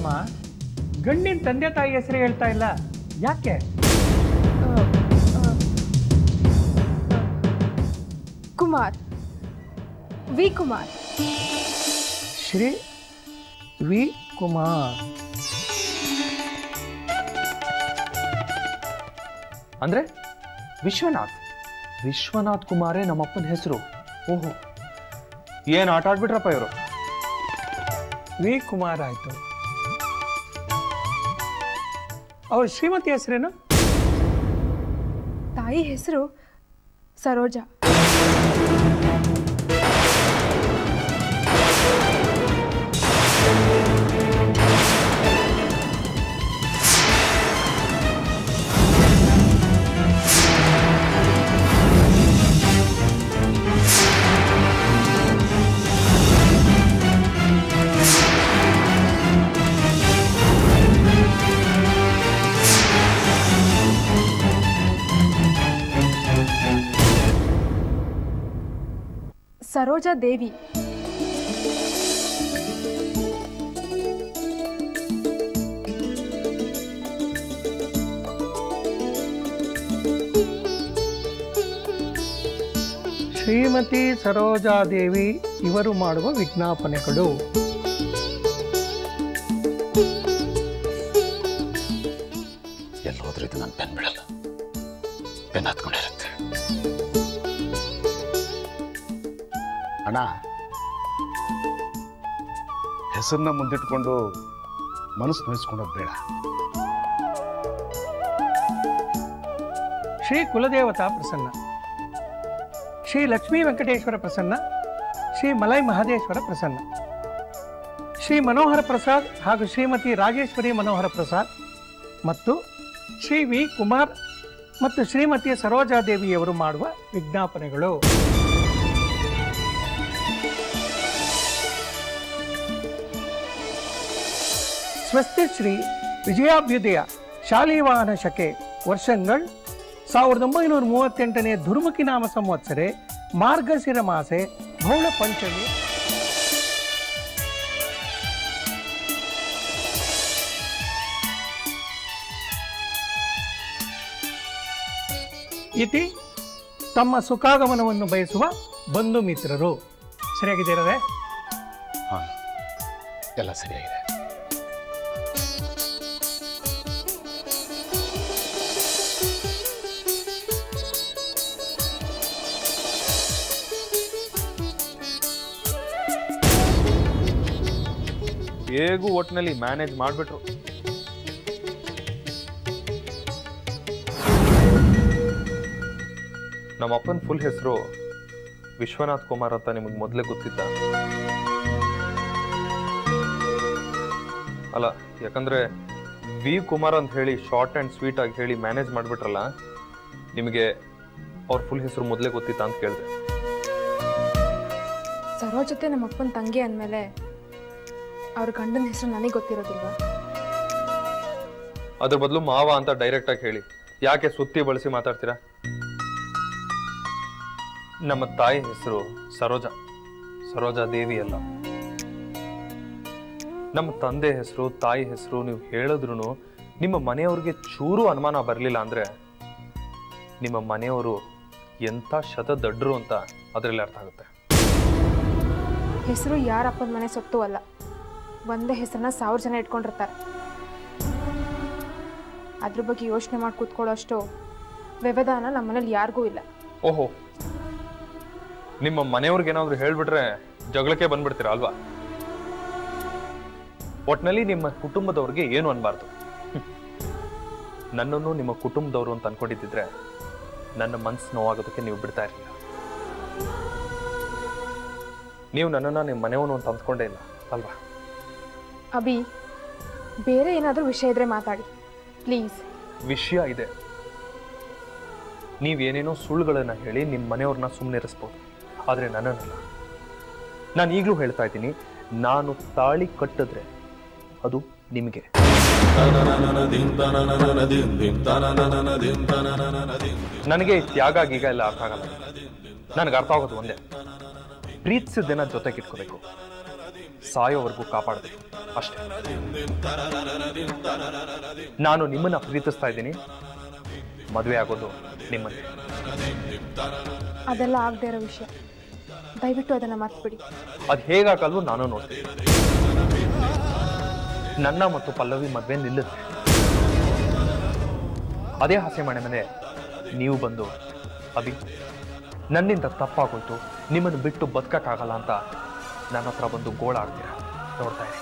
ಗಂಡಿನ ತಂದೆ ತಾಯಿ ಹೆಸರು ಹೇಳ್ತಾ ಇಲ್ಲ ಯಾಕೆ ಕುಮಾರ್ ವಿ ಕುಮಾರ್ ಶ್ರೀ ವಿ ಕುಮಾರ್ ಅಂದ್ರೆ ವಿಶ್ವನಾಥ್ ವಿಶ್ವನಾಥ್ ಕುಮಾರೇ ನಮ್ಮಪ್ಪನ ಹೆಸರು ಓಹೋ ಏನು ಆಟ ಆಡ್ಬಿಟ್ರಪ್ಪ ಇವರು ವಿ ಕುಮಾರ್ ಆಯ್ತು ಅವ್ರ ಶ್ರೀಮತಿ ಹೆಸರೇನು ತಾಯಿ ಹೆಸರು ಸರೋಜಾ ಸರೋಜಾ ದೇವಿ ಶ್ರೀಮತಿ ಸರೋಜಾದೇವಿ ಇವರು ಮಾಡುವ ವಿಜ್ಞಾಪನೆಗಳು ಎಲ್ಲಿ ಹೋದ್ರೂ ಇದು ನನ್ನ ಪೆನ್ ಬಿಡಲ್ಲ ಪೆನ್ ಹತ್ಕೊಂಡಿರುತ್ತೆ ಅಣ್ಣ ಹೆಸರನ್ನ ಮುಂದಿಟ್ಕೊಂಡು ಮನಸ್ಸು ನೋಯಿಸ್ಕೊಂಡೋದು ಬೇಡ ಶ್ರೀ ಕುಲದೇವತಾ ಪ್ರಸನ್ನ ಶ್ರೀ ಲಕ್ಷ್ಮೀ ವೆಂಕಟೇಶ್ವರ ಪ್ರಸನ್ನ ಶ್ರೀ ಮಲೈ ಮಹದೇಶ್ವರ ಪ್ರಸನ್ನ ಶ್ರೀ ಮನೋಹರ ಪ್ರಸಾದ್ ಹಾಗೂ ಶ್ರೀಮತಿ ರಾಜೇಶ್ವರಿ ಮನೋಹರ ಪ್ರಸಾದ್ ಮತ್ತು ಶ್ರೀ ವಿ ಕುಮಾರ್ ಮತ್ತು ಶ್ರೀಮತಿ ಸರೋಜಾದೇವಿಯವರು ಮಾಡುವ ವಿಜ್ಞಾಪನೆಗಳು ಸ್ವಸ್ತಿ ಶ್ರೀ ವಿಜಯಾಭ್ಯುದಯ ಶಾಲಿವಾಹನ ಶಕೆ ವರ್ಷங்கள் ಸಾವಿರದ ಒಂಬೈನೂರ ಮೂವತ್ತೆಂಟನೇ ದುರ್ಮುಖಿ ನಾಮ ಸಂವತ್ಸರೆ ಮಾರ್ಗಶಿರ ಮಾಸೆ ಬೌಳ ಪಂಚಮಿ ಇತಿ ತಮ್ಮ ಸುಖಾಗಮನವನ್ನು ಬಯಸುವ ಬಂಧು ಮಿತ್ರರು ಸರಿಯಾಗಿದ್ದೀರದೆ ಹಾಂ ಎಲ್ಲ ಸರಿಯಾಗಿದೆ ಹೇಗೂ ಒಟ್ಟಿನಲ್ಲಿ ಮ್ಯಾನೇಜ್ ಮಾಡಿಬಿಟ್ರು ನಮ್ಮ ಅಪ್ಪನ ಫುಲ್ ಹೆಸರು ವಿಶ್ವನಾಥ್ ಕುಮಾರ್ ಅಂತ ನಿಮಗೆ ಮೊದಲೇ ಗೊತ್ತಿದ್ದ ಅಲ್ಲ ಯಾಕಂದ್ರೆ ವಿ ಕುಮಾರ್ ಅಂತ ಹೇಳಿ ಶಾರ್ಟ್ ಆ್ಯಂಡ್ ಸ್ವೀಟ್ ಆಗಿ ಹೇಳಿ ಮ್ಯಾನೇಜ್ ಮಾಡಿಬಿಟ್ರಲ್ಲ ನಿಮಗೆ ಅವ್ರ ಫುಲ್ ಹೆಸರು ಮೊದಲೇ ಗೊತ್ತಿತ್ತಾ ಅಂತ ಕೇಳಿದೆ ಸರೋಜತೆ ನಮ್ಮ ಅಪ್ಪನ ತಂಗಿ ಅಂದಮೇಲೆ ಅವ್ರ ಗಂಡನ ಹೆಸರು ನನಗೆ ಗೊತ್ತಿರೋದಿಲ್ವಾ ಅದ್ರ ಬದಲು ಮಾವ ಅಂತ ಡೈರೆಕ್ಟ್ ಆಗಿ ಹೇಳಿ ಯಾಕೆ ಸುತ್ತಿ ಬಳಸಿ ಮಾತಾಡ್ತೀರಾ ನಮ್ಮ ತಾಯಿ ಹೆಸರು ಸರೋಜಾ ಸರೋಜಾ ದೇವಿ ಅಲ್ಲ ನಮ್ಮ ತಂದೆ ಹೆಸರು ತಾಯಿ ಹೆಸರು ನೀವು ಹೇಳಿದ್ರು ನಿಮ್ಮ ಮನೆಯವ್ರಿಗೆ ಚೂರು ಅನುಮಾನ ಬರಲಿಲ್ಲ ಅಂದ್ರೆ ನಿಮ್ಮ ಮನೆಯವರು ಎಂಥ ಶತ ದಡ್ರು ಅಂತ ಅದರಲ್ಲಿ ಅರ್ಥ ಆಗುತ್ತೆ ಹೆಸರು ಯಾರಪ್ಪನ ಮನೆ ಸೊತ್ತು ಅಲ್ಲ ಒಂದೇ ಹೆಸರನ್ನ ಸಾವಿರ ಜನ ಇಟ್ಕೊಂಡಿರ್ತಾರೆ ಅದ್ರ ಬಗ್ಗೆ ಯೋಚನೆ ಮಾಡಿ ಕೂತ್ಕೊಳ್ಳೋಷ್ಟು ವ್ಯವಧಾನ ನಮ್ಮ ಮನೇಲಿ ಯಾರಿಗೂ ಇಲ್ಲ ಓಹೋ ನಿಮ್ಮ ಮನೆಯವ್ರಿಗೆ ಏನಾದ್ರು ಹೇಳ್ಬಿಟ್ರೆ ಜಗಳಕ್ಕೆ ಬಂದ್ಬಿಡ್ತೀರಾ ಅಲ್ವಾ ಒಟ್ನಲ್ಲಿ ನಿಮ್ಮ ಕುಟುಂಬದವ್ರಿಗೆ ಏನು ಅನ್ಬಾರ್ದು ಹ್ಮ್. ನನ್ನನ್ನು ನಿಮ್ಮ ಕುಟುಂಬದವರು ಅಂತ ಅನ್ಕೊಂಡಿದ್ದಿದ್ರೆ ನನ್ನ ಮನ್ಸು ನೋವಾಗೋದಕ್ಕೆ ನೀವು ಬಿಡ್ತಾ ಇರಲಿಲ್ಲ ನೀವು ನನ್ನನ್ನು ನಿಮ್ಮ ಮನೆಯವನು ಅಂತ ಅಂದ್ಕೊಂಡೇ ಇಲ್ಲ ಅಲ್ವಾ ಅಭಿ ಬೇರೆ ಏನಾದರೂ ವಿಷಯ ಇದ್ರೆ ಮಾತಾಡಿ ಪ್ಲೀಸ್ ವಿಷಯ ಇದೆ ನೀವೇನೇನೋ ಸುಳ್ಳುಗಳನ್ನ ಹೇಳಿ ನಿಮ್ಮ ಮನೆಯವ್ರನ್ನ ಸುಮ್ಮನಿರಿಸ್ಬೋದು ಆದರೆ ನನ್ನನ್ನಲ್ಲ ನಾನು ಈಗಲೂ ಹೇಳ್ತಾ ಇದ್ದೀನಿ ನಾನು ತಾಳಿ ಕಟ್ಟಿದ್ರೆ ಅದು ನಿಮಗೆ ನನಗೆ ಈ ತ್ಯಾಗ ಗೀಗ ಎಲ್ಲ ಅರ್ಥ ಆಗಲ್ಲ ನನಗೆ ಅರ್ಥ ಆಗೋದು ಒಂದೇ ಪ್ರೀತಿಸಿದ ದಿನ ಜೊತೆಗೆ ಇಟ್ಕೋಬೇಕು ಸಾಯೋವರೆಗೂ ಕಾಪಾಡಬೇಕು ಅಷ್ಟೇ ನಾನು ನಿಮ್ಮನ್ನ ಪ್ರೀತಿಸ್ತಾ ಇದ್ದೀನಿ ಮದುವೆ ಆಗೋದು ನಿಮ್ಮನ್ನೇ ಅದೆಲ್ಲ ಆಗದೆ ಇರೋ ವಿಷಯ ದಯವಿಟ್ಟು ಅದನ್ನು ಮರ್ತ್ಬಿಡಿ ಅದು ಹೇಗಾಗಲ್ವೋ ನಾನು ನೋಡ್ತೀನಿ ನನ್ನ ಮತ್ತು ಪಲ್ಲವಿ ಮದುವೆ ನಿಲ್ಲುತ್ತೆ ಅದೇ ಹಸೆ ಮನೆ ಮೇಲೆ ನೀವು ಬಂದು ಅಭಿ ನನ್ನಿಂದ ತಪ್ಪಾಗೋಯ್ತು ನಿಮ್ಮನ್ನು ಬಿಟ್ಟು ಬದುಕಕ್ಕಾಗಲ್ಲ ಅಂತ ನನ್ನ ಹತ್ರ ಬಂದು ಗೋಳಾಡ್ತೀರ ನೋಡ್ತಾ ಇರಿ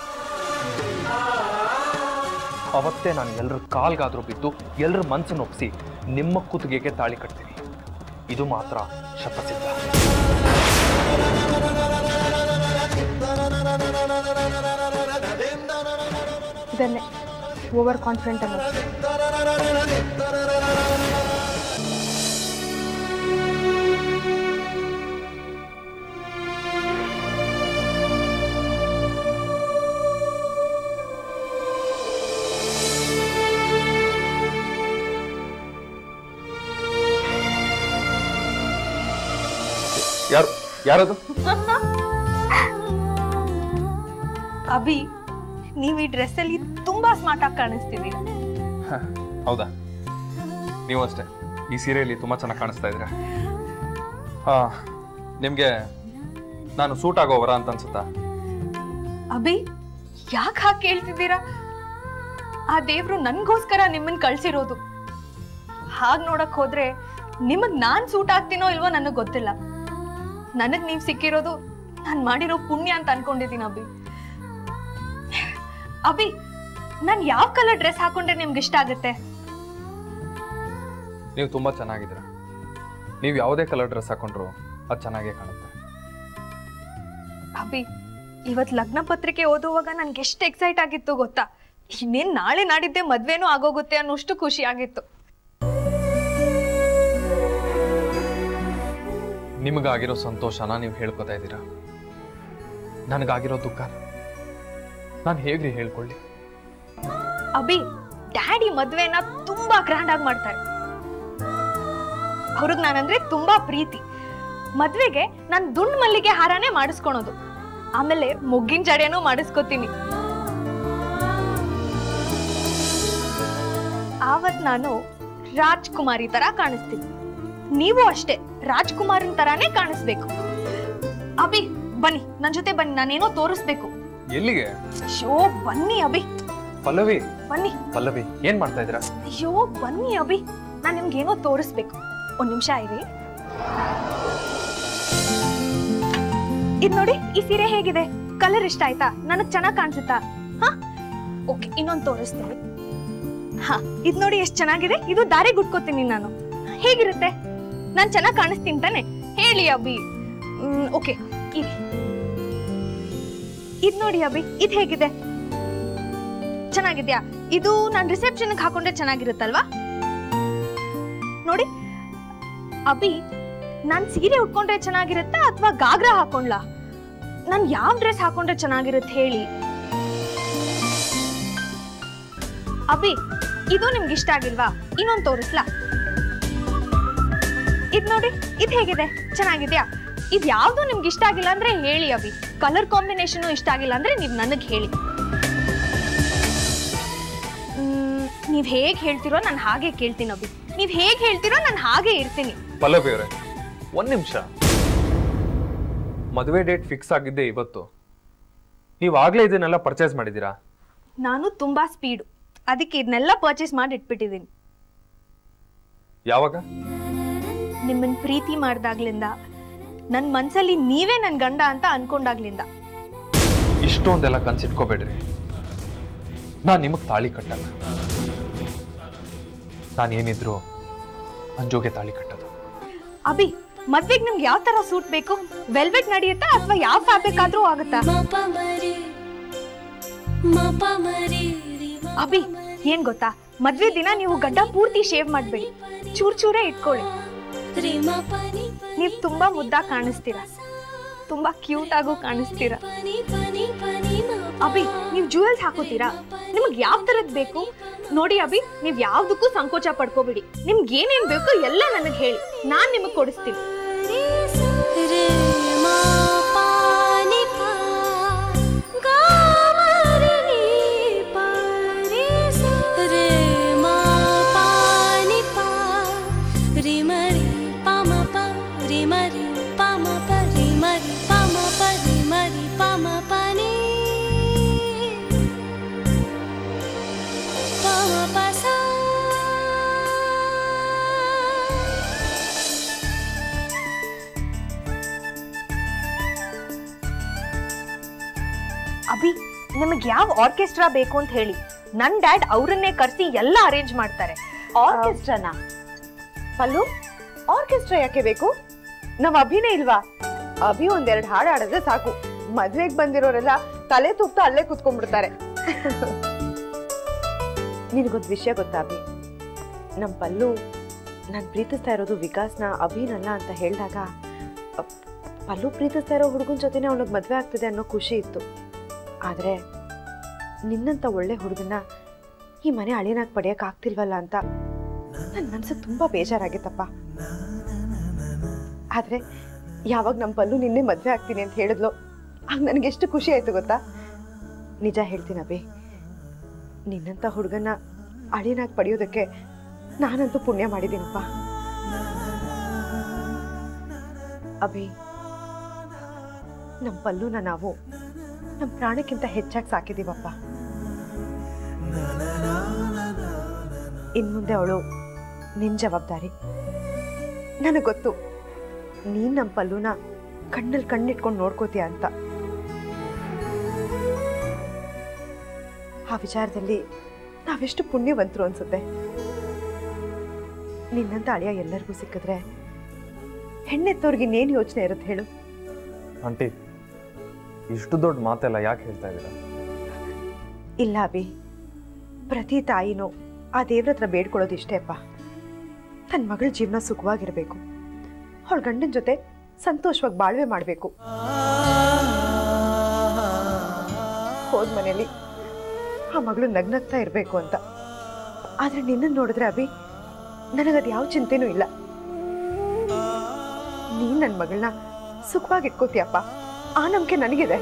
ಅವತ್ತೇ ನಾನು ಎಲ್ಲರ ಕಾಲ್ಗಾದ್ರೂ ಬಿದ್ದು ಎಲ್ಲರ ಮನಸ್ಸನ್ನು ಒಪ್ಪಿಸಿ ನಿಮ್ಮ ಕುತ್ತಿಗೆಗೆ ತಾಳಿ ಕಟ್ತೀನಿ ಇದು ಮಾತ್ರ ಶತಸಿದ್ಧ ಇದನ್ನೇ ಓವರ್ ಕಾನ್ಫಿಡೆಂಟ್ ಅನ್ನೋದು ಯಾರು ಯಾರದು ಅಭಿ ನೀವು ಈ ಡ್ರೆಸ್ಸಲ್ಲಿ ತುಂಬಾ ಸ್ಮಾರ್ಟ್ ಆಗಿ ಕಾಣಿಸ್ತಿದ್ದೀರಾ ಹೌದಾ ನೀವು ಅಷ್ಟೇ ಈ ಸೀರೆಯಲ್ಲಿ ತುಂಬ ಚೆನ್ನಾಗಿ ಕಾಣಿಸ್ತಾ ಇದ್ದೀರಾ ಹಾಂ ನಿಮಗೆ ನಾನು ಸೂಟ್ ಆಗೋವರ ಅಂತ ಅನ್ಸುತ್ತಾ ಅಭಿ ಯಾಕೆ ಹಾಗೆ ಕೇಳ್ತಿದ್ದೀರಾ ಆ ದೇವ್ರು ನನ್ಗೋಸ್ಕರ ನಿಮ್ಮನ್ನ ಕಳ್ಸಿರೋದು ಹಾಗ್ ನೋಡಕ್ ಹೋದ್ರೆ ನಿಮಗ್ ನಾನ್ ಸೂಟ್ ಆಗ್ತೀನೋ ಇಲ್ವೋ ನನಗ್ ಗೊತ್ತಿಲ್ಲ ನನಗ್ ನೀವ್ ಸಿಕ್ಕಿರೋದು ನಾನ್ ಮಾಡಿರೋ ಪುಣ್ಯ ಅಂತ ಅನ್ಕೊಂಡಿದ್ದೀನಿ ಅಭಿ ಅಭಿ ನಾನ್ ಯಾವ ಕಲರ್ ಡ್ರೆಸ್ ಹಾಕೊಂಡ್ರೆ ನಿಮ್ಗೆ ಇಷ್ಟ ಆಗುತ್ತೆ ನೀವು ತುಂಬ ಚೆನ್ನಾಗಿದ್ದೀರಾ ನೀವು ಯಾವುದೇ ಕಲರ್ ಡ್ರೆಸ್ ಹಾಕೊಂಡ್ರು ಅದು ಚೆನ್ನಾಗೇ ಕಾಣುತ್ತೆ ಅಭಿ ಇವತ್ ಲಗ್ನ ಪತ್ರಿಕೆ ಓದುವಾಗ ನನ್ಗೆ ಎಷ್ಟು ಎಕ್ಸೈಟ್ ಆಗಿತ್ತು ಗೊತ್ತಾ ಇನ್ನೇನ್ ನಾಳೆ ನಾಡಿದ್ದೆ ಮದ್ವೆನೂ ಆಗೋಗುತ್ತೆ ಅನ್ನೋಷ್ಟು ಖುಷಿ ಆಗಿತ್ತು ನಿಮಗಾಗಿರೋ ಸಂತೋಷನ ನೀವು ಹೇಳ್ಕೊತಾ ಇದ್ದೀರಾ ನನಗಾಗಿರೋ ದುಃಖ ನಾನು ಹೇಗ್ರಿ ಹೇಳ್ಕೊಳ್ಳಿ ಅಭಿ ಡ್ಯಾಡಿ ಮದ್ವೆನ ತುಂಬಾ ಗ್ರ್ಯಾಂಡ್ ಆಗಿ ಮಾಡ್ತಾರೆ ಅವ್ರಿಗೆ ನಾನಂದ್ರೆ ತುಂಬಾ ಪ್ರೀತಿ ಮದ್ವೆಗೆ ನಾನ್ ದುಂಡ್ ಮಲ್ಲಿಗೆ ಹಾರನೇ ಮಾಡಿಸ್ಕೊಳೋದು ಆಮೇಲೆ ಮುಗ್ಗಿನ ಜಡೆನೂ ಮಾಡಿಸ್ಕೊತೀನಿ ಆವತ್ ನಾನು ರಾಜ್ಕುಮಾರಿ ತರ ಕಾಣಿಸ್ತೀನಿ ನೀವು ಅಷ್ಟೇ ರಾಜ್ಕುಮಾರನ್ ತರಾನೇ ಕಾಣಿಸ್ಬೇಕು ಅಭಿ ಬನ್ನಿ ನನ್ ಜೊತೆ ಬನ್ನಿ ನಾನೇನೋ ತೋರಿಸ್ಬೇಕು ಎಲ್ಲಿಗೆ ಶೋ ಬನ್ನಿ ಅಭಿ ಪಲ್ಲವಿ ಬನ್ನಿ ಪಲ್ಲವಿ ಏನ್ ಮಾಡ್ತಾ ಇದ್ದೀರಾ ಅಯ್ಯೋ ಬನ್ನಿ ಅಭಿ ನಾನ್ ನಿಮ್ಗೆ ಏನೋ ತೋರಿಸ್ಬೇಕು ಒಂದ್ ನಿಮಿಷ ಇರಿ ಇದ್ ನೋಡಿ ಈ ಸೀರೆ ಹೇಗಿದೆ ಕಲರ್ ಇಷ್ಟ ಆಯ್ತಾ ನನಗ್ ಚೆನ್ನಾಗ್ ಕಾಣಿಸುತ್ತಾ ಹಾ ಓಕೆ ಇನ್ನೊಂದ್ ತೋರಿಸ್ತೀನಿ ಹಾ ಇದ್ ನೋಡಿ ಎಷ್ಟ್ ಚೆನ್ನಾಗಿದೆ ಇದು ದಾರಿ ಗುಟ್ಕೋತೀನಿ ನಾನು ಹೇಗಿರುತ್ತೆ ನಾನ್ ಚೆನ್ನಾಗ್ ಕಾಣಿಸ್ತೀನಿ ತಾನೆ ಹೇಳಿ ಅಭಿ ಓಕೆ ಇರಿ ಇದ್ ನೋಡಿ ಅಭಿ ಇದ್ ಹೇಗಿದೆ ಚೆನ್ನಾಗಿದ್ಯಾ ಇದು ನಾನು ರಿಸೆಪ್ಷನ್ಗೆ ಹಾಕೊಂಡ್ರೆ ಚೆನ್ನಾಗಿರುತ್ತಲ್ವಾ ನೋಡಿ ಅಭಿ ನಾನ್ ಸೀರೆ ಉಟ್ಕೊಂಡ್ರೆ ಚೆನ್ನಾಗಿರುತ್ತಾ ಅಥವಾ ಗಾಗ್ರಾ ಹಾಕೊಂಡ್ಲಾ ನಾನ್ ಯಾವ ಡ್ರೆಸ್ ಹಾಕೊಂಡ್ರೆ ಚೆನ್ನಾಗಿರುತ್ತೆ ಹೇಳಿ ಅಭಿ ಇದು ನಿಮ್ಗೆ ಇಷ್ಟ ಆಗಿಲ್ವಾ ಇನ್ನೊಂದ್ ತೋರಿಸ್ಲಾ ಇದ್ ನೋಡಿ ಇದ್ ಹೇಗಿದೆ ಚೆನ್ನಾಗಿದ್ಯಾ ಇದ್ ಯಾವ್ದು ನಿಮ್ಗೆ ಇಷ್ಟ ಆಗಿಲ್ಲ ಅಂದ್ರೆ ಹೇಳಿ ಅಭಿ ಕಲರ್ ಕಾಂಬಿನೇಷನ್ ಇಷ್ಟ ಆಗಿಲ್ಲ ಅಂದ್ರೆ ನೀವ್ ನನಗ್ ಹೇಳಿ ಮ್, ನೀವ್ ಹೇಗ್ ಹೇಳ್ತಿರೋ ನಾನು ಹಾಗೆ ಕೇಳ್ತೀನಿ ಅಭಿ ನೀವ್ ಹೇಗ್ ಹೇಳ್ತಿರೋ ನಾನು ಹಾಗೆ ಇರ್ತೀನಿ ಪಲ್ಲವಿ ಅವರೇ ಒಂದ್ ನಿಮಿಷ ಮದುವೆ ಡೇಟ್ ಫಿಕ್ಸ್ ಆಗಿದ್ದೆ ಇವತ್ತು ನೀವು ಆಗ್ಲೇ ಇದನ್ನೆಲ್ಲ ಪರ್ಚೇಸ್ ಮಾಡಿದ್ದೀರಾ ನಾನು ತುಂಬಾ ಸ್ಪೀಡು ಅದಕ್ಕೆ ಇದನ್ನೆಲ್ಲ ಪರ್ಚೇಸ್ ಮಾಡಿ ಇಟ್ಬಿಟ್ಟಿದ್ದೀನಿ ಯಾವಾಗ ನಿಮ್ಮನ್ ಪ್ರೀತಿ ಮಾಡ್ದಾಗ್ಲಿಂದ ನನ್ ಮನ್ಸಲ್ಲಿ ನೀವೇ ನನ್ ಗಂಡ ಅಂತ ಅನ್ಕೊಂಡಾಗ್ಲಿಂದ ಇಷ್ಟೊಂದೆಲ್ಲ ಕನ್ಸಿಟ್ಕೋಬೇಡ್ರಿ ನಾನು ನಿಮಗೆ ತಾಳಿ ಕಟ್ಟಲ್ಲ ನಾನೇನಿದ್ರು ಅಂಜೋಗೆ ತಾಳಿ ಕಟ್ಟೋದು ಅಭಿ ಮದ್ವೆಗ್ ನಿಮ್ಗೆ ಯಾವ ತರ ಸೂಟ್ ಬೇಕು ವೆಲ್ವೆಟ್ ನಡೆಯುತ್ತಾ ಅಥವಾ ಯಾವ ಫ್ಯಾಬ್ರಿಕ್ ಆದ್ರೂ ಆಗುತ್ತಾ ಅಭಿ ಏನ್ ಗೊತ್ತಾ ಮದ್ವೆ ದಿನ ನೀವು ಗಡ್ಡ ಪೂರ್ತಿ ಶೇವ್ ಮಾಡ್ಬೇಡಿ ಚೂರ್ ಚೂರೇ ಇಟ್ಕೊಳ್ಳಿ ನೀವ್ ತುಂಬಾ ಮುದ್ದಾಗ್ ಕಾಣಿಸ್ತೀರಾ ತುಂಬಾ ಕ್ಯೂಟ್ ಆಗು ಕಾಣಿಸ್ತೀರಾ ಅಭಿ ನೀವ್ ಜುವೆಲ್ಸ್ ಹಾಕೋತೀರಾ ನಿಮಗ್ ಯಾವ ತರದ್ ಬೇಕು ನೋಡಿ ಅಭಿ ನೀವ್ ಯಾವ್ದಕ್ಕೂ ಸಂಕೋಚ ಪಡ್ಕೋಬೇಡಿ ನಿಮ್ಗೆ ಏನೇನ್ ಬೇಕು ಎಲ್ಲ ನನಗ್ ಹೇಳಿ ನಾನ್ ನಿಮಗ್ ಕೊಡಿಸ್ತೀನಿ रे मा पा नि पा गा मा रे नि ಮರಿ ಪಾಮ ಪರಿ ಮರಿ ಪಾಮ ಪರಿ ಮರಿ ಪಾಮ ಪರಿ ಮರಿ ಪಾಮ ಪನಿ ಪಾಮ ಪಸ ಅಭಿ ನಿಮಗೆ ಯಾವ ಆರ್ಕೆಸ್ಟ್ರಾ ಬೇಕು ಅಂತ ಹೇಳಿ ನನ್ ಡ್ಯಾಡ್ ಅವರನ್ನೇ ಕರೆಸಿ ಎಲ್ಲ ಅರೇಂಜ್ ಮಾಡ್ತಾರೆ ಆರ್ಕೆಸ್ಟ್ರಾನ ಪಲ್ಲು ಆರ್ಕೆಸ್ಟ್ರಾ ಯಾಕೆ ಬೇಕು ನಾವ್ ಅಭಿನೇ ಇಲ್ವಾ ಅಭಿ ಒಂದೆರಡು ಹಾಡು ಆಡಿದ್ರೆ ಸಾಕು ಮದ್ವೆಗ್ ಬಂದಿರೋರೆಲ್ಲ ತಲೆ ತೂಗ್ತಾ ಅಲ್ಲೇ ಕುತ್ಕೊಂಡ್ಬಿಡ್ತಾರೆ ನಿನಗೊಂದು ವಿಷಯ ಗೊತ್ತಾ ಅಭಿ ನಮ್ ಪಲ್ಲು ನಾನ್ ಪ್ರೀತಿಸ್ತಾ ಇರೋದು ವಿಕಾಸ್ನ ಅಭಿನಲ್ಲ ಅಂತ ಹೇಳಿದಾಗ ಅಪ್- ಪಲ್ಲು ಪ್ರೀತಿಸ್ತಾ ಇರೋ ಹುಡುಗನ ಜೊತೆನೆ ಅವನಿಗೆ ಮದ್ವೆ ಆಗ್ತಿದೆ ಅನ್ನೋ ಖುಷಿ ಇತ್ತು ಆದ್ರೆ ನಿನ್ನಂತ ಒಳ್ಳೆ ಹುಡುಗನ ಈ ಮನೆ ಅಳಿನಾಗ್ ಪಡೆಯಕ್ ಆಗ್ತಿಲ್ವಲ್ಲ ಅಂತ ನನ್ನ ಮನ್ಸಿಗೆ ತುಂಬಾ ಬೇಜಾರಾಗಿತ್ತಪ್ಪ ಆದ್ರೆ ಯಾವಾಗ ನಮ್ಮ ಪಲ್ಲು ನಿನ್ನೆ ಮದ್ವೆ ಆಗ್ತೀನಿ ಅಂತ ಹೇಳಿದ್ಲು ಆಗ ನನಗೆ ಎಷ್ಟು ಖುಷಿ ಆಯ್ತು ಗೊತ್ತಾ ನಿಜ ಹೇಳ್ತೀನಿ ಅಭಿ ನಿನ್ನಂತ ಹುಡುಗನ ಅಳಿನಾಗ್ ಪಡೆಯೋದಕ್ಕೆ ನಾನಂತೂ ಪುಣ್ಯ ಮಾಡಿದ್ದೀನಪ್ಪ ಅಭಿ ನಮ್ಮ ಪಲ್ಲುನ ನಾವು ನಮ್ಮ ಪ್ರಾಣಕ್ಕಿಂತ ಹೆಚ್ಚಾಗಿ ಸಾಕಿದೀವಪ್ಪ ಇನ್ಮುಂದೆ ಅವಳು ನಿನ್ ಜವಾಬ್ದಾರಿ ನನಗೆ ಗೊತ್ತು ನೀನ್ ನಮ್ಮ ಪಲ್ಲುನ ಕಣ್ಣಲ್ಲಿ ಕಣ್ಣಿಟ್ಕೊಂಡು ನೋಡ್ಕೋತೀಯ ಅಂತ ಆ ವಿಚಾರದಲ್ಲಿ ನಾವೆಷ್ಟು ಪುಣ್ಯವಂತರು ಅನ್ಸುತ್ತೆ ನಿನ್ನಂತ ಅಳಿಯ ಎಲ್ಲರಿಗೂ ಸಿಕ್ಕಿದ್ರೆ ಹೆಣ್ಣೆತ್ತವ್ರಿಗೆ ಇನ್ನೇನು ಯೋಚನೆ ಇರುತ್ತೆ ಹೇಳು ಆಂಟಿ ಇಷ್ಟು ದೊಡ್ಡ ಮಾತೆಲ್ಲ ಯಾಕೆ ಹೇಳ್ತಾ ಇದ್ದೀರಾ ಇಲ್ಲ ಅಭಿ ಪ್ರತಿ ತಾಯಿನೂ ಆ ದೇವ್ರ ಹತ್ರ ಬೇಡ್ಕೊಳ್ಳೋದು ಇಷ್ಟೇ ಅಪ್ಪ ತನ್ನ ಮಗಳ ಜೀವನ ಸುಖವಾಗಿರ್ಬೇಕು ಅವಳ ಗಂಡನ ಜೊತೆ ಸಂತೋಷವಾಗಿ ಬಾಳ್ವೆ ಮಾಡಬೇಕು ಹೋದ ಮನೇಲಿ ಆ ಮಗಳು ನಗ್ನಗ್ತಾ ಇರಬೇಕು ಅಂತ ಆದ್ರೆ ನಿನ್ನನ್ನು ನೋಡಿದ್ರೆ ಅಭಿ ನನಗದು ಯಾವ ಚಿಂತೆನೂ ಇಲ್ಲ ನೀನ್ ನನ್ನ ಮಗಳನ್ನ ಸುಖವಾಗಿ ಇಟ್ಕೋತೀಯಪ್ಪ ಆ ನಂಬಿಕೆ ನನಗಿದೆ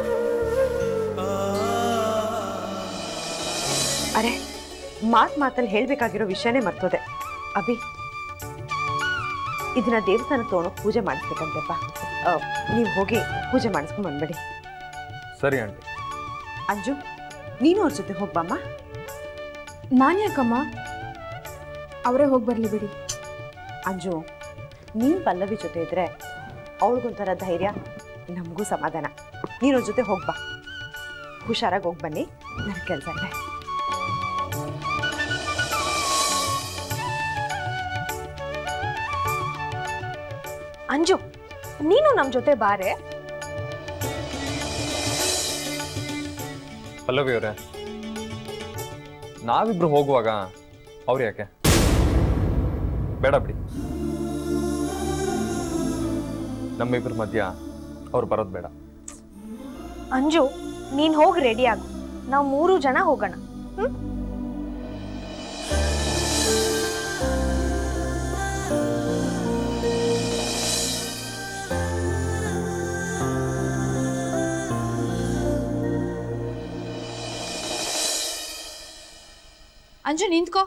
ಅರೆ ಮಾತ್ ಮಾತಲ್ಲಿ ಹೇಳ್ಬೇಕಾಗಿರೋ ವಿಷಯನೇ ಮರ್ತೋದೆ ಅಭಿ ಇದನ್ನ ದೇವಸ್ಥಾನ ತಗೊಂಡೋಗಿ ಪೂಜೆ ಮಾಡಿಸ್ಬೇಕಂತೆಪ್ಪ ನೀವು ಹೋಗಿ ಪೂಜೆ ಮಾಡಿಸ್ಕೊಂಡ್ ಬಂದ್ಬಿಡಿ ಸರಿ ಆಂಟಿ ಅಂಜು ನೀನು ಅವ್ರ ಜೊತೆ ಹೋಗ್ಬಮ್ಮ ನಾನು ಯಾಕಮ್ಮ ಅವರೇ ಹೋಗಿ ಬರಲಿ ಬಿಡಿ ಅಂಜು ನೀನ್ ಪಲ್ಲವಿ ಜೊತೆ ಇದ್ರೆ ಅವಳಿಗೊಂಥರ ಧೈರ್ಯ ನಮಗೂ ಸಮಾಧಾನ ನೀನು ಅವ್ರ ಜೊತೆ ಹೋಗ್ಬಾ ಹುಷಾರಾಗಿ ಹೋಗಿ ಬನ್ನಿ ನನ್ನ ಕೆಲಸ ಇದೆ ಅಂಜು ನೀನು ನಮ್ ಜೊತೆ ಬಾರೆ ಪಲ್ಲವಿ ಅವರೇ ನಾವಿಬ್ರು ಹೋಗುವಾಗ ಅವ್ರು ಯಾಕೆ ಬೇಡ ಬಿಡಿ ನಮ್ಮಿಬ್ರ ಮಧ್ಯ ಅವ್ರು ಬರೋದು ಬೇಡ ಅಂಜು ನೀನ್ ಹೋಗಿ ರೆಡಿ ಆಗು ನಾವು ಮೂರು ಜನ ಹೋಗೋಣ ಹ್ಮ್ ಅಂಜು ನಿಂತ್ಕೋ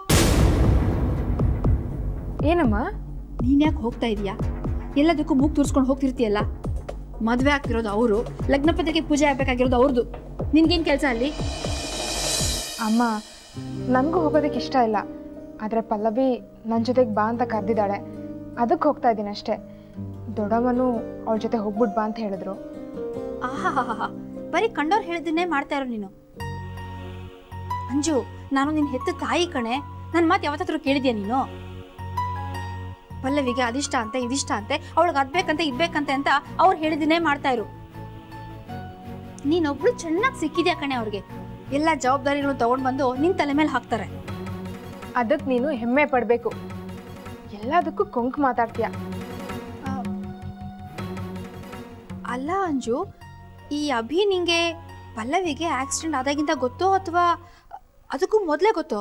ಏನಮ್ಮ ನೀನ್ ಯಾಕೆ ಹೋಗ್ತಾ ಇದೀಯಾ ಎಲ್ಲದಕ್ಕೂ ಮೂಗ್ ತೂರ್ಸ್ಕೊಂಡು ಹೋಗ್ತಿರ್ತೀಯಲ್ಲ ಮದ್ವೆ ಆಗ್ತಿರೋದು ಅವರು ಲಗ್ನ ಪತ್ರಿಕೆ ಪೂಜೆ ಆಗ್ಬೇಕಾಗಿರೋದು ಅವ್ರದ್ದು ನಿನ್ಗೇನ್ ಕೆಲಸ ಅಲ್ಲಿ ಅಮ್ಮ ನನಗೂ ಹೋಗೋದಕ್ಕೆ ಇಷ್ಟ ಇಲ್ಲ ಆದರೆ ಪಲ್ಲವಿ ನನ್ನ ಜೊತೆಗೆ ಬಾ ಅಂತ ಕರೆದಿದ್ದಾಳೆ ಅದಕ್ಕೆ ಹೋಗ್ತಾ ಇದ್ದೀನಿ ಅಷ್ಟೇ ದೊಡ್ಡಮ್ಮನೂ ಅವಳ ಜೊತೆ ಹೋಗ್ಬಿಟ್ ಬಾ ಅಂತ ಹೇಳಿದ್ರು ಆಹಾಹಾಹಾ ಬರೀ ಕಂಡವ್ರು ಹೇಳಿದ್ದನ್ನೇ ಮಾಡ್ತಾ ಇರೋ ನೀನು ಅಂಜು ನಾನು ನಿನ್ ಹೆತ್ತ ತಾಯಿ ಕಣೆ ನನ್ನ ಮಾತು ಯಾವತ್ತಾದ್ರೂ ಕೇಳಿದ್ಯಾ ನೀನು ಪಲ್ಲವಿಗೆ ಅದಿಷ್ಟ ಅಂತೆ ಇದಿಷ್ಟ ಅಂತೆ ಅವಳಿಗೆ ಅದ್ಬೇಕಂತೆ ಇದ್ಬೇಕಂತೆ ಅಂತ ಅವ್ರು ಹೇಳಿದ್ದನ್ನೇ ಮಾಡ್ತಾ ಇರು ನೀನೊಬ್ಳು ಚೆನ್ನಾಗಿ ಸಿಕ್ಕಿದ್ಯಾ ಕಣೆ ಅವ್ರಿಗೆ ಎಲ್ಲ ಜವಾಬ್ದಾರಿಗಳು ತಗೊಂಡ್ ಬಂದು ನಿನ್ ತಲೆ ಮೇಲೆ ಹಾಕ್ತಾರೆ ಅದಕ್ಕೆ ನೀನು ಹೆಮ್ಮೆ ಪಡಬೇಕು ಎಲ್ಲದಕ್ಕೂ ಕೊಂಕು ಮಾತಾಡ್ತೀಯ ಆ, ಅಲ್ಲ ಅಂಜು ಈ ಅಭಿ ನಿಂಗೆ ಪಲ್ಲವಿಗೆ ಆಕ್ಸಿಡೆಂಟ್ ಆದಾಗಿಂತ ಗೊತ್ತೋ ಅಥವಾ ಅದಕ್ಕೂ ಮೊದಲೇ ಗೊತ್ತೋ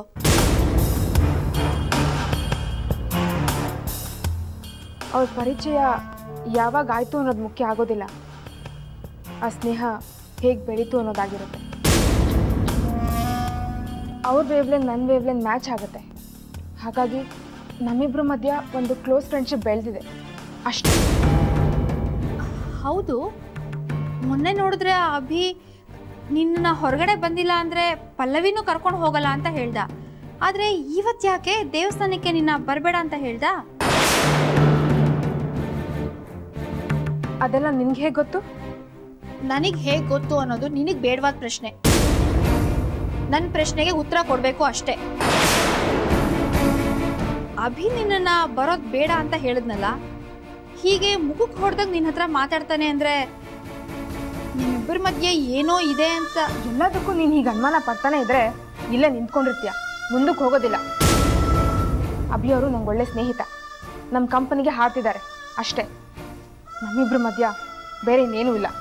ಅವ್ರ ಪರಿಚಯ ಯಾವಾಗ ಆಯಿತು ಅನ್ನೋದು ಮುಖ್ಯ ಆಗೋದಿಲ್ಲ ಆ ಸ್ನೇಹ ಹೇಗೆ ಬೆಳೀತು ಅನ್ನೋದಾಗಿರುತ್ತೆ ಅವ್ರ ವೇವ್ಲೆನ್ ನನ್ನ ವೇವ್ಲೆನ್ ಮ್ಯಾಚ್ ಆಗುತ್ತೆ ಹಾಗಾಗಿ ನಮ್ಮಿಬ್ರ ಮಧ್ಯ ಒಂದು ಕ್ಲೋಸ್ ಫ್ರೆಂಡ್ಶಿಪ್ ಬೆಳೆದಿದೆ ಅಷ್ಟೇ ಹೌದು ಮೊನ್ನೆ ನೋಡಿದ್ರೆ ಆ ಅಭಿ ನಿನ್ನ ಹೊರಗಡೆ ಬಂದಿಲ್ಲ ಅಂದರೆ ಪಲ್ಲವಿನೂ ಕರ್ಕೊಂಡು ಹೋಗಲ್ಲ ಅಂತ ಹೇಳ್ದ ಆದರೆ ಇವತ್ತು ಯಾಕೆ ದೇವಸ್ಥಾನಕ್ಕೆ ನಿನ್ನ ಬರಬೇಡ ಅಂತ ಹೇಳ್ದ ಅದೆಲ್ಲ ನಿನ್ಗೆ ಹೇಗೆ ಗೊತ್ತು ನನಗೆ ಹೇಗೆ ಗೊತ್ತು ಅನ್ನೋದು ನಿನಗೆ ಬೇಡವಾದ ಪ್ರಶ್ನೆ ನನ್ನ ಪ್ರಶ್ನೆಗೆ ಉತ್ತರ ಕೊಡಬೇಕು ಅಷ್ಟೇ ಅಭಿ ನಿನ್ನನ್ನ ಬರೋದು ಬೇಡ ಅಂತ ಹೇಳಿದ್ನಲ್ಲ ಹೀಗೆ ಮುಖಕ್ಕೆ ಹೊಡೆದಾಗ ನಿನ್ನ ಹತ್ರ ಮಾತಾಡ್ತಾನೆ ಅಂದರೆ ನಿಮ್ಮಿಬ್ಬರ ಮಧ್ಯೆ ಏನೋ ಇದೆ ಅಂತ ಎಲ್ಲದಕ್ಕೂ ನೀನು ಹೀಗೆ ಅನುಮಾನ ಪಡ್ತಾನೆ ಇದ್ರೆ ಇಲ್ಲೇ ನಿಂತ್ಕೊಂಡಿರ್ತೀಯ ಮುಂದಕ್ಕೆ ಹೋಗೋದಿಲ್ಲ ಅಭಿ ಅವರು ನಂಗೆ ಒಳ್ಳೆ ಸ್ನೇಹಿತ ನಮ್ಮ ಕಂಪನಿಗೆ ಹಾಡ್ತಿದ್ದಾರೆ ಅಷ್ಟೇ ನಮ್ಮಿಬ್ರ ಮಧ್ಯ ಬೇರೆ ಇನ್ನೇನೂ ಇಲ್ಲ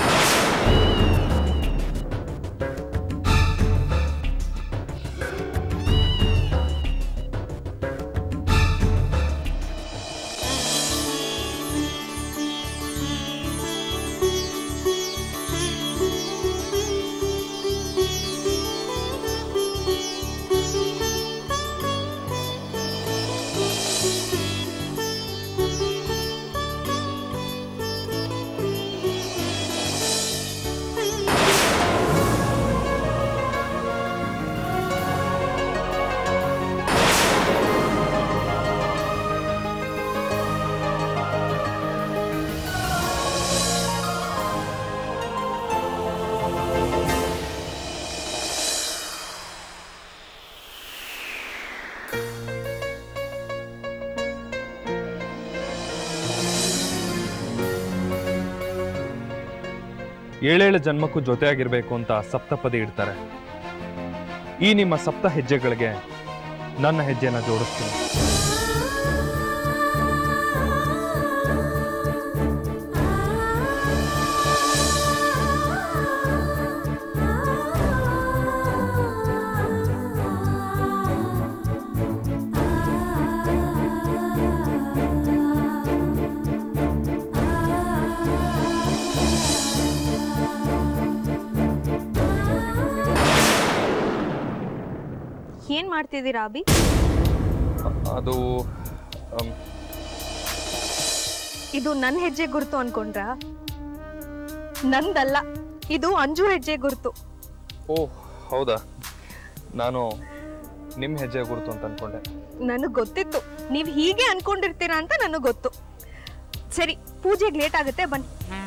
ಏಳೇಳು ಜನ್ಮಕ್ಕೂ ಜೊತೆಯಾಗಿರ್ಬೇಕು ಅಂತ ಸಪ್ತಪದಿ ಇಡ್ತಾರೆ ಈ ನಿಮ್ಮ ಸಪ್ತ ಹೆಜ್ಜೆಗಳಿಗೆ ನನ್ನ ಹೆಜ್ಜೆನ ಜೋಡಿಸ್ತೀನಿ ಏನ್ ಮಾಡ್ತಿದ್ದೀರಾ ಅಭಿ ಅದು ಅಮ್, ಇದು ನನ್ನ ಹೆಜ್ಜೆ ಗುರುತು ಅನ್ಕೊಂಡ್ರಾ ನಂದಲ್ಲ ಇದು ಅಂಜು ಹೆಜ್ಜೆ ಗುರುತು ಓ ಹೌದಾ ನಾನು ನಿಮ್ಮ ಹೆಜ್ಜೆ ಗುರುತು ಅಂತ ಅನ್ಕೊಂಡೆ ನನಗ್ ಗೊತ್ತಿತ್ತು ನೀವ್ ಹೀಗೆ ಅನ್ಕೊಂಡಿರ್ತೀರಾ ಅಂತ ನನಗ್ ಗೊತ್ತು ಸರಿ ಪೂಜೆಗೆ ಲೇಟ್ ಆಗುತ್ತೆ ಬನ್ನಿ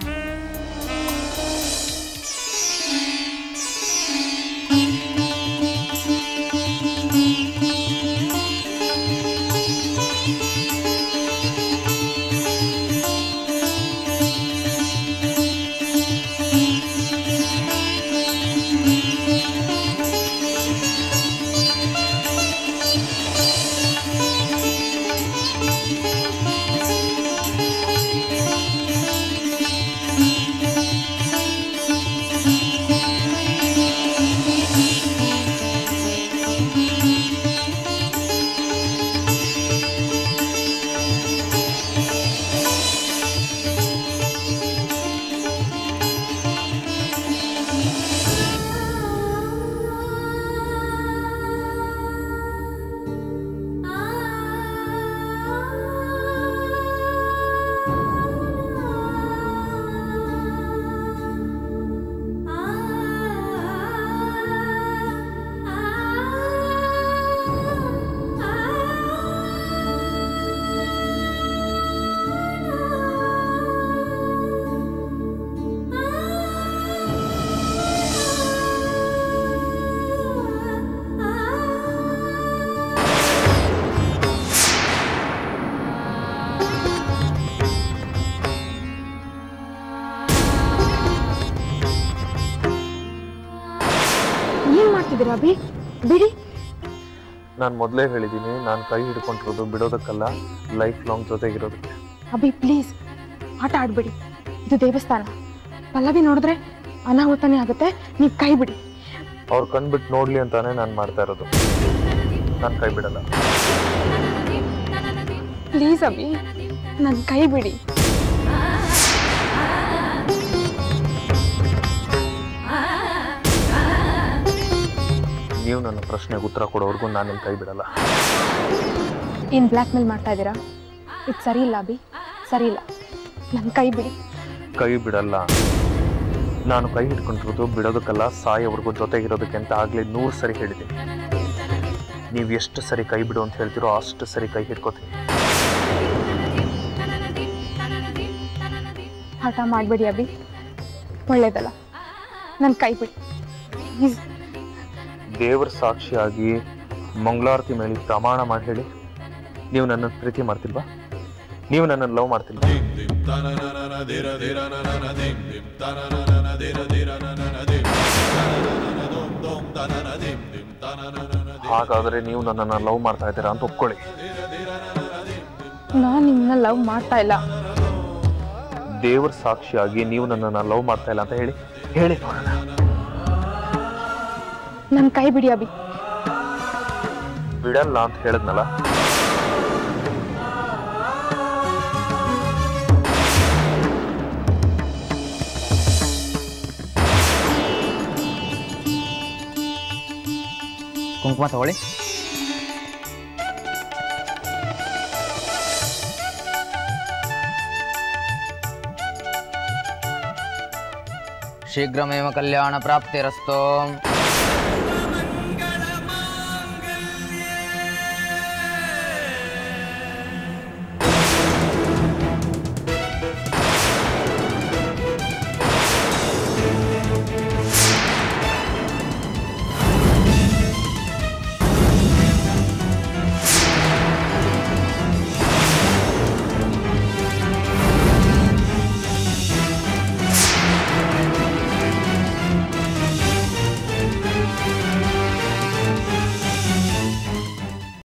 ಏನ್ ಮಾಡ್ತಿದ್ದೀರಾ ಅಭಿ ಬಿಡಿ ನಾನು ಮೊದಲೇ ಹೇಳಿದ್ದೀನಿ ನಾನು ಕೈ ಹಿಡ್ಕೊಂಡಿರೋದು ಬಿಡೋದಕ್ಕಲ್ಲ ಲೈಫ್ ಲಾಂಗ್ ಜೊತೆಗಿರೋದಕ್ಕೆ ಅಭಿ ಪ್ಲೀಸ್ ಆಟ ಆಡ್ಬೇಡಿ ಇದು ದೇವಸ್ಥಾನ ಪಲ್ಲವಿ ನೋಡಿದ್ರೆ ಅನಾಹುತನೇ ಆಗುತ್ತೆ ನೀವು ಕೈ ಬಿಡಿ ಅವ್ರು ಕಣ್ಬಿಟ್ಟು ನೋಡ್ಲಿ ಅಂತಾನೆ ನಾನು ಮಾಡ್ತಾ ಇರೋದು ನಾನು ಕೈ ಬಿಡಲ್ಲ ಪ್ಲೀಸ್ ಅಭಿ ನನ್ನ ಕೈ ಬಿಡಿ ನೀವು ನನ್ನ ಪ್ರಶ್ನೆಗೆ ಉತ್ತರ ಕೊಡೋವರೆಗೂ ನಾನು ನಿಮ್ಮ ಕೈ ಬಿಡಲ್ಲ ಏನು ಬ್ಲ್ಯಾಕ್ ಮೇಲ್ ಮಾಡ್ತಾ ಇದ್ದೀರಾ ಇದು ಸರಿ ಇಲ್ಲ ಅಭಿ ಸರಿ ಇಲ್ಲ ನನ್ನ ಕೈ ಬಿಡಿ ಕೈ ಬಿಡಲ್ಲ ನಾನು ಕೈ ಹಿಡ್ಕೊಂಡಿರೋದು ಬಿಡೋದಕ್ಕಲ್ಲ ಸಾಯೋವರೆಗೂ ಜೊತೆಗಿರೋದಕ್ಕೆ ಅಂತ ಆಗಲೇ ನೂರು ಸರಿ ಹೇಳಿದ್ದೀನಿ ನೀವು ಎಷ್ಟು ಸರಿ ಕೈ ಬಿಡು ಅಂತ ಹೇಳ್ತೀರೋ ಅಷ್ಟು ಸರಿ ಕೈ ಹಿಡ್ಕೋತೀನಿ ಹಠ ಮಾಡಬೇಡಿ ಅಭಿ ಒಳ್ಳೇದಲ್ಲ ನನ್ನ ಕೈ ಬಿಡಿ ಪ್ಲೀಸ್ ದೇವರ ಸಾಕ್ಷಿಯಾಗಿ ಮಂಗಳಾರತಿ ಮೇಲೆ ಪ್ರಮಾಣ ಮಾಡಿ ಹೇಳಿ ನೀವು ನನ್ನ ಪ್ರೀತಿ ಮಾಡ್ತಿಲ್ವಾ ನೀವು ನನ್ನನ್ನು ಲವ್ ಮಾಡ್ತಿಲ್ವಾ ಹಾಗಾದರೆ ನೀವು ನನ್ನನ್ನು ಲವ್ ಮಾಡ್ತಾ ಇದ್ದೀರಾ ಅಂತ ಒಪ್ಕೊಳ್ಳಿ ನಾನು ನಿಮ್ಮನ್ನ ಲವ್ ಮಾಡ್ತಾ ಇಲ್ಲ ದೇವರ ಸಾಕ್ಷಿಯಾಗಿ ನೀವು ನನ್ನನ್ನು ಲವ್ ಮಾಡ್ತಾ ಇಲ್ಲ ಅಂತ ಹೇಳಿ ಹೇಳಿ ನೋಡೋಣ ನನ್ನ ಕೈ ಬಿಡಿ ಅಭಿ ಬಿಡಲ್ಲ ಅಂತ ಹೇಳಿದ್ನಲ್ಲ ಕುಂಕುಮ ತಗೊಳ್ಳಿ ಶೀಘ್ರಮೇವ ಕಲ್ಯಾಣ ಪ್ರಾಪ್ತಿರಸ್ತು